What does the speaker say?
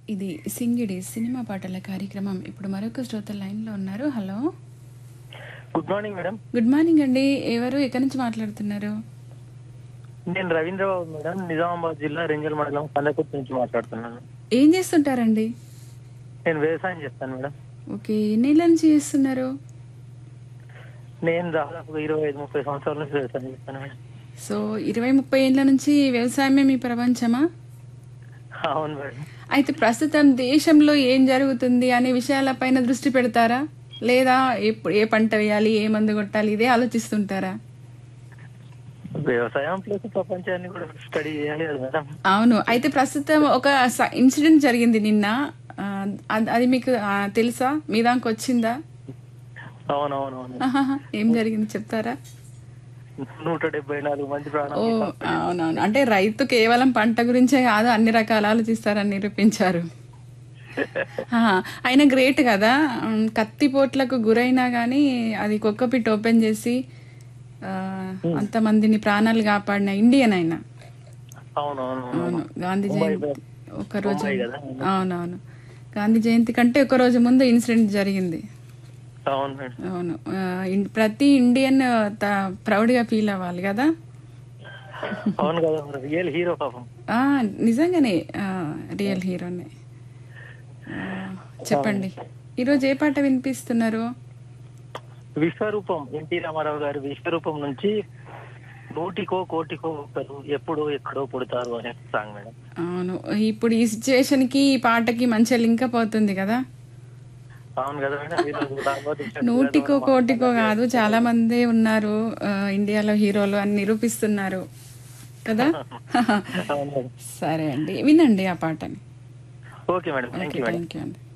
ఇది సింగిడి సినిమా పాటల కార్యక్రమం ఇప్పుడు మరొక శ్రోత లైన్లో ఉన్నారు hello good morning madam good morning అండి ఎవరు ఎక్కడి నుంచి మాట్లాడుతున్నారు నేను రవీంద్రబాబు మేడం నిజామాబాద్ జిల్లా రేంజల్ మండలం కందకుర్తి నుంచి మాట్లాడుతున్నాను ఏం చేస్తుంటారండి నేను వ్యవసాయం చేస్తాను మేడం ఓకే ఎన్నేళ్ళ నుంచి చేస్తున్నారు నేను దాదాపు ఇరవై ఐదు ముప్పై సంవత్సరాల నుంచి వ్యవసాయం చేస్తాను మేడం సో ఇరవై ముప్పై ఏళ్ళ నుంచి వ్యవసాయమే మీ ప్రపంచమా అవును మేడం అయితే ప్రస్తుతం దేశంలో ఏం జరుగుతుంది అనే విషయాలపైన దృష్టి పెడతారా లేదా ఎప్పుడు ఏ పంట వేయాలి ఏ మందు కొట్టాలి ఇదే ఆలోచిస్తుంటారా వ్యవసాయం ప్లస్ ప్రపంచాన్ని కూడా స్టడీ చేయాలి కదా మేడం అవును అయితే ప్రస్తుతం ఒక ఇన్సిడెంట్ జరిగింది నిన్న ఆ, అది- అది మీకు ఆ, తెలుసా మీ దానికి వచ్చిందా అవునవునవును ఆహాహా, ఏం జరిగింది చెప్తారా నూట డెబ్బై నాలుగు మంది ఓ ప్రాణాలు అవునవును అంటే రైతు కేవలం పంట గురించే కాదు అన్ని రకాల ఆలోచిస్తారని నిరూపించారు ఆ, ఆయన గ్రేట్ కదా ఉమ్, కత్తిపోట్లకు గురైనా కానీ అది కుక్కపిట్ ఓపెన్ చేసి ఆ, అంతమందిని ప్రాణాలు కాపాడిన ఇండియన్ ఆయన అవునవును అవును గాంధీ జయంతి ఒక రోజు ముంబై కదా అవునవును గాంధీ జయంతి కంటే ఒక రోజు ముందు ఇన్సిడెంట్ జరిగింది అవును మేడం అవును ఆ, ఇన్- ప్రతి ఇండియన్ త- ప్రౌడ్గా ఫీల్ అవ్వాలి కదా అవును కదా రియల్ హీరో పాపం ఆ, నిజంగానే ఆ, రియల్ హీరోనే ఆ, చెప్పండి ఈరోజు ఏ పాట వినిపిస్తున్నారు విశ్వరూపం ఎన్టీ రామారావు గారి విశ్వరూపం నుంచి నూటికో కోటికో ఒకరు ఎప్పుడో ఎక్కడో పుడతారు అనే సాంగ్ మేడం అవును ఇప్పుడు ఈ సిచ్యువేషన్ కి ఈ పాటకి మంచిగా లింకప్ అవుతుంది కదా అవును కదా మేడం ఈరోజు రాబోతు నూటికో కోటికో కాదు చాలా మంది ఉన్నారు ఆ, ఇండియాలో హీరోలు అని నిరూపిస్తున్నారు కదా అవును మేడం సరే అండి వినండి ఆ పాటని okay madam thank okay you madam thank you అండి